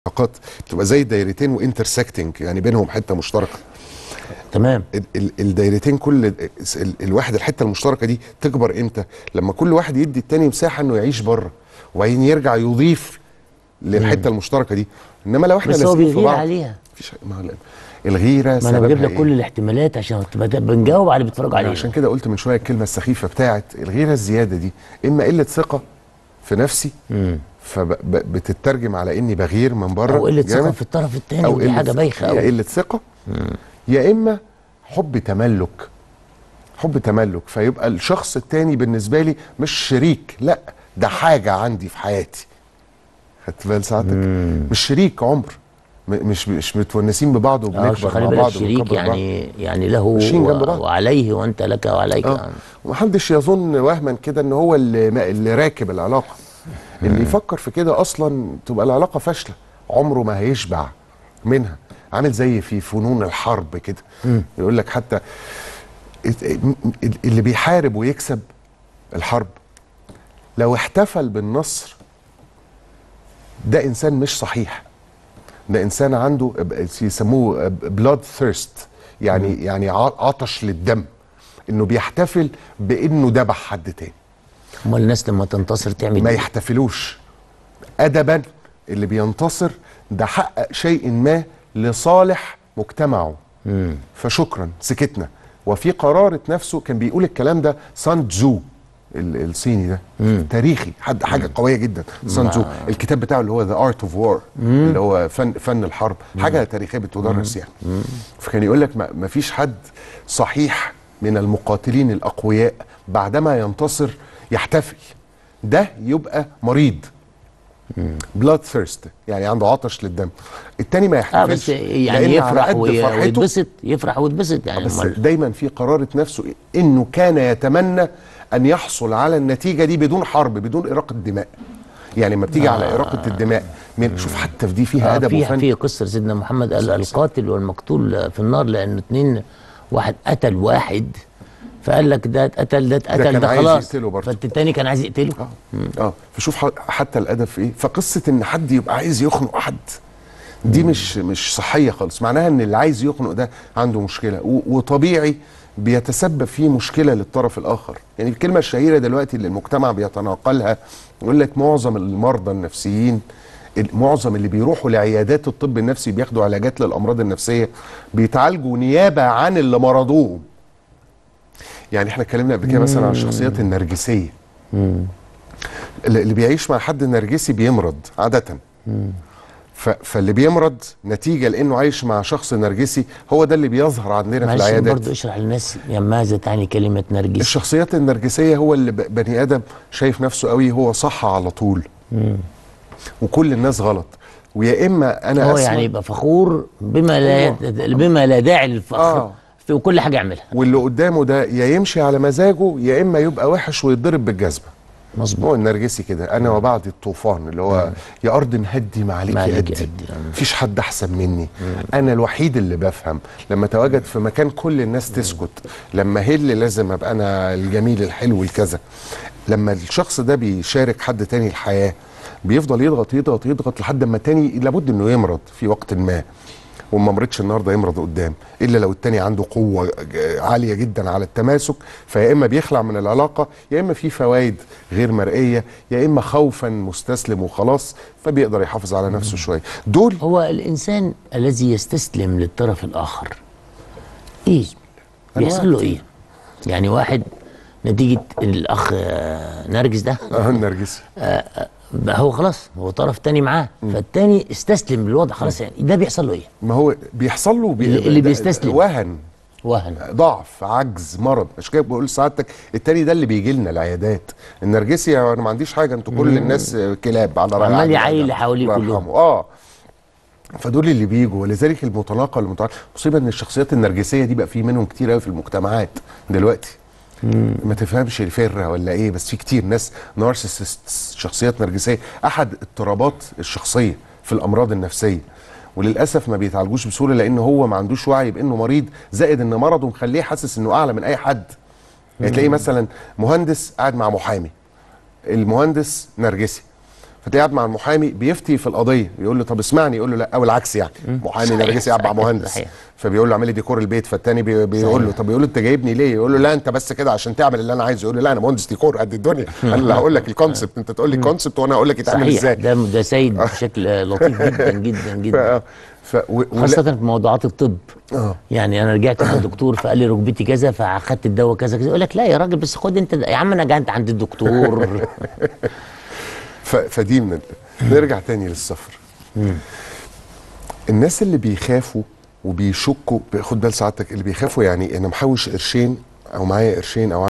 علاقات بتبقى زي دايرتين وانترسكتنج يعني بينهم حته مشتركه تمام ال- ال- الدايرتين كل ال- ال- الواحد الحته المشتركه دي تكبر امتى لما كل واحد يدي التاني مساحه انه يعيش بره وبعدين يرجع يضيف للحته المشتركه دي انما لو احنا بس هو لازقين في بيغير بعض عليها مفيش ما هو لا- الغيره ما انا سببها بجيب لك إيه؟ كل الاحتمالات عشان تبقى بنجاوب على اللي بيتفرجوا أنا عليه عشان كده قلت من شويه الكلمه السخيفه بتاعت الغيره الزياده دي اما قله ثقه في نفسي فبتترجم على اني بغير من بره او قله ثقه جامد. في الطرف الثاني او ودي قله حاجه بايخه يا قوي قله ثقه يا اما حب تملك حب تملك فيبقى الشخص التاني بالنسبه لي مش شريك لا ده حاجه عندي في حياتي خدت بال ساعتك مش شريك عمر م- مش مش متونسين ببعض اه وبنكبر خلي مع بالك بعض شريك وبنكبر بعض. يعني يعني له ماشيين جنب بعض. وعليه وانت لك وعليك اه ومحدش يظن وهما كده ان هو اللي, ما- اللي راكب العلاقه اللي يفكر في كده اصلا تبقى العلاقه فاشله عمره ما هيشبع منها عامل زي في فنون الحرب كده يقول لك حتى اللي بيحارب ويكسب الحرب لو احتفل بالنصر ده انسان مش صحيح ده انسان عنده يسموه بلاد ثيرست يعني يعني ع- عطش للدم انه بيحتفل بانه ذبح حد تاني امال الناس لما تنتصر تعمل ما ايه؟ يحتفلوش ادبا اللي بينتصر ده حقق شيء ما لصالح مجتمعه فشكرا سكتنا وفي قرارة نفسه كان بيقول الكلام ده سان تزو ال- الصيني ده تاريخي حد حاجه قويه جدا سان تزو الكتاب بتاعه اللي هو ذا ارت اوف وار اللي هو فن فن الحرب حاجه تاريخيه بتدرس يعني فكان يقول لك ما ما فيش حد صحيح من المقاتلين الاقوياء بعدما ينتصر يحتفل ده يبقى مريض بلاد ثيرست يعني عنده عطش للدم التاني ما اه يحتفلش بس يعني لأن على يفرح قد وي- فرحته ويتبسط يفرح ويتبسط يعني بس أمال- دايما في قرارة نفسه انه كان يتمنى ان يحصل على النتيجة دي بدون حرب بدون إراقة دماء يعني لما بتيجي على إراقة الدماء من شوف حتى في دي فيها آه أدب في وفن في قصه سيدنا محمد قال القاتل والمقتول في النار لان اتنين واحد قتل واحد فقال لك ده اتقتل ده اتقتل كان ده, عايز خلاص يقتله برضه. فالتاني كان عايز يقتله اه اه فشوف ح- حتى الادب في ايه فقصه ان حد يبقى عايز يخنق حد دي مش مش صحيه خالص معناها ان اللي عايز يخنق ده عنده مشكله و- وطبيعي بيتسبب في مشكله للطرف الاخر يعني الكلمه الشهيره دلوقتي اللي المجتمع بيتناقلها يقول لك معظم المرضى النفسيين ال- معظم اللي بيروحوا لعيادات الطب النفسي بياخدوا علاجات للامراض النفسيه بيتعالجوا نيابه عن اللي مرضوهم يعني احنا اتكلمنا قبل كده مثلا عن الشخصيات النرجسيه اللي اللي بيعيش مع حد نرجسي بيمرض عادة ف... فاللي بيمرض نتيجة لأنه عايش مع شخص نرجسي هو ده اللي بيظهر عندنا في معلش العيادات برضه اشرح للناس يعني ماذا تعني كلمه نرجس الشخصيات النرجسية هو اللي ب... بني آدم شايف نفسه قوي هو صح على طول وكل الناس غلط ويا إما أنا هو أسمع يعني يبقى فخور بما لا هو- بما لا داعي للفخر آه. في كل حاجه يعملها واللي قدامه ده يا يمشي على مزاجه يا إما يبقى وحش ويتضرب بالجزمة مظبوط هو النرجسي كده انا وبعد الطوفان اللي هو يا ارض نهدي ما عليك ما عليك قدي قدي، آه. مفيش حد احسن مني انا الوحيد اللي بفهم لما اتواجد في مكان كل الناس تسكت لما هل لازم ابقى انا الجميل الحلو الكذا لما الشخص ده بيشارك حد تاني الحياه بيفضل يضغط يضغط يضغط لحد ما التاني لابد انه يمرض في وقت ما وما مرضش النهارده يمرض قدام الا لو التاني عنده قوه ج- عاليه جدا على التماسك فيا اما بيخلع من العلاقه يا اما في فوائد غير مرئيه يا اما خوفا مستسلم وخلاص فبيقدر يحافظ على نفسه شويه دول هو الانسان الذي يستسلم للطرف الاخر ايه بيحصل له ايه يعني واحد نتيجه الاخ آه، نرجس ده اه النرجسي بقى هو خلاص هو طرف تاني معاه فالتاني استسلم للوضع خلاص يعني ده بيحصل له ايه ما هو بيحصل له بي... اللي- اللي ده- بيستسلم. وهن وهن ضعف عجز مرض عشان كده بقول سعادتك التاني ده اللي بيجي لنا العيادات النرجسي انا ما عنديش حاجه انتوا كل الناس كلاب على رأي عمال عادل يعايل أدهم. اللي حواليه الله كلهم. يرحمه. اه فدول اللي بيجوا ولذلك المتناقل المتعارف مصيبه ان الشخصيات النرجسيه دي بقى في منهم كتير قوي في المجتمعات دلوقتي ما تفهمش الفره ولا ايه بس في كتير ناس نارسيسست شخصيات نرجسيه احد اضطرابات الشخصيه في الامراض النفسيه وللاسف ما بيتعالجوش بسهوله لان هو ما عندوش وعي بانه مريض زائد ان مرضه مخليه حاسس انه اعلى من اي حد يعني تلاقيه مثلا مهندس قاعد مع محامي المهندس نرجسي فتلاقيه قاعد مع المحامي بيفتي في القضيه يقول له طب اسمعني يقول له لا او العكس يعني محامي صحيح، نرجسي قاعد مع صحيح، مهندس صحيح. فبيقول له اعمل لي ديكور البيت فالتاني بي بيقول له صحيح. طب يقول له انت جايبني ليه يقول له لا انت بس كده عشان تعمل اللي انا عايزه يقول له لا انا مهندس ديكور قد الدنيا انا اللي هقول لك الكونسبت انت تقول لي الكونسبت وانا هقول لك يتعمل صحيح ازاي ده ده سيد بشكل آه، لطيف جدا جدا جدا ف... ف... و... ولا- خاصة في موضوعات الطب اه يعني انا رجعت عند الدكتور فقال لي ركبتي كذا فاخدت الدواء كذا كذا يقول لك لا يا راجل بس خد انت ده. يا عم انا جيت عند الدكتور ف... فدي من ال... نرجع تاني للسفر الناس اللي بيخافوا وبيشكوا خد بال سعادتك اللي بيخافوا يعني انا محوش قرشين او معايا قرشين او